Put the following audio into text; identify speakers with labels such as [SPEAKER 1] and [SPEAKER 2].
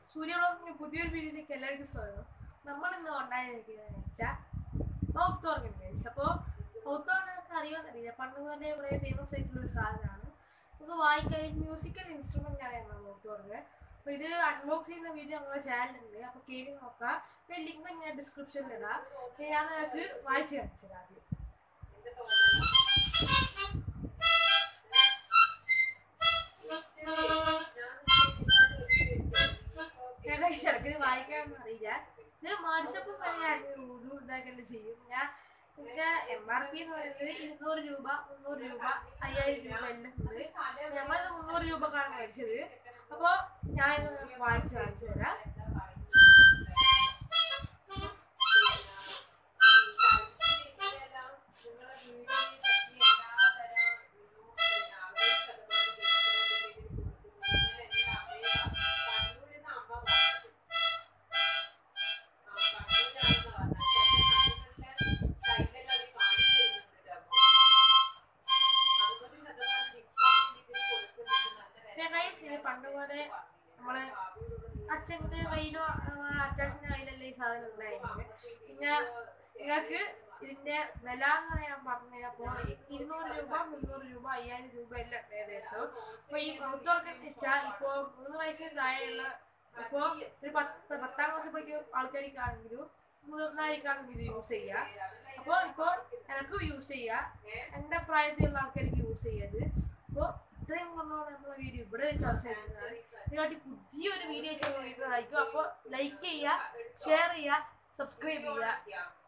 [SPEAKER 1] സൂര്യവളത്തിന് പുതിയൊരു വീഡിയോയിലേക്ക് എല്ലാവർക്കും സ്വാഗതം നമ്മൾ ഇന്ന് ഉണ്ടായിരിക്കുന്നത് വെച്ചാൽ മൗത്ത് ഓർഗനൈസ് അപ്പോൾ മൗത്ത് ഓർഗനൈസ് അറിയാമെന്നറിയില്ല പണ്ട് മുതലേ വളരെ ഫേമസ് ആയിട്ടുള്ള ഒരു സാധനമാണ് നമുക്ക് വായിക്കാൻ മ്യൂസിക്കൽ ഇൻസ്ട്രുമെന്റ് ആണ് ഞങ്ങൾ മൗത്ത് ഓർഗൻ അപ്പോൾ ഇത് അൺബോക്സ് ചെയ്യുന്ന വീഡിയോ നമ്മുടെ ചാനലുണ്ട് അപ്പോൾ കയറി നോക്കാം പിന്നെ ലിങ്ക് ഞാൻ ഡിസ്ക്രിപ്ഷനിൽ ഇടാം പിന്നെ ഞാൻ നിങ്ങൾക്ക് വായിച്ച് കാണിച്ചത് ആദ്യം ഞങ്ങളുടെ ശരിക്കും ഇത് വായിക്കാനൊന്നും അറിയില്ല ഇത് മേടിച്ചപ്പോൾ വരെ ഞാൻ ഒരു ഇതാക്കല് ചെയ്യും ഞാൻ ഇതിന്റെ എം ആർ പി എന്ന് പറയുന്നത് ഇരുന്നൂറ് രൂപ മുന്നൂറ് രൂപ അയ്യായിരം രൂപ എല്ലാം ഉണ്ട് നമ്മളിത് മുന്നൂറ് രൂപക്കാണ് മേടിച്ചത് അപ്പോൾ ഞാൻ ഇത് നിങ്ങൾക്ക് വായിച്ച് കാണിച്ചു തരാം പിന്നെ guys, ഇത് പണ്ട് പോലെ നമ്മളെ അച്ഛൻ്റെ കയ്യിലോ അച്ചാച്ചൻ്റെ കയ്യിലല്ലേ ഈ സാധനം ഉണ്ടായിരുന്നത് പിന്നെ നിങ്ങൾക്ക് ഇതിന്റെ വില എന്ന് ഞാൻ പറഞ്ഞത് അപ്പോൾ ഇരുന്നൂറ് രൂപ മുന്നൂറ് രൂപ അയ്യായിരം രൂപ എല്ലാം ഉണ്ട് ഏകദേശം അപ്പൊ ഈ ഔട്ട്ഡോർ വെച്ചാൽ ഇപ്പോ മൂന്ന് വയസ്സിന് താഴെയുള്ള ഇപ്പോ ഒരു പത്ത് പത്താം ക്ലാസ് പഠിക്കുന്ന ആൾക്കാർക്കാണെങ്കിലും മുതിർന്നവർക്കാണെങ്കിലും ഇത് യൂസ് ചെയ്യാം അപ്പോൾ ഇപ്പോൾ എനിക്ക് യൂസ് ചെയ്യാം എൻ്റെ പ്രായത്തിലുള്ള ആൾക്കാർക്ക് യൂസ് ചെയ്യാത് അപ്പോൾ ഇത്രയും കൊണ്ടാണ് നമ്മളെ വീഡിയോ ഇവിടെ വെച്ച് അവസാനിക്കുന്നത് ഇതിനായിട്ട് പുതിയൊരു വീഡിയോ ചെയ്യുന്നതായിരിക്കും അപ്പോൾ ലൈക്ക് ചെയ്യുക ഷെയർ ചെയ്യുക സബ്സ്ക്രൈബ് ചെയ്യുക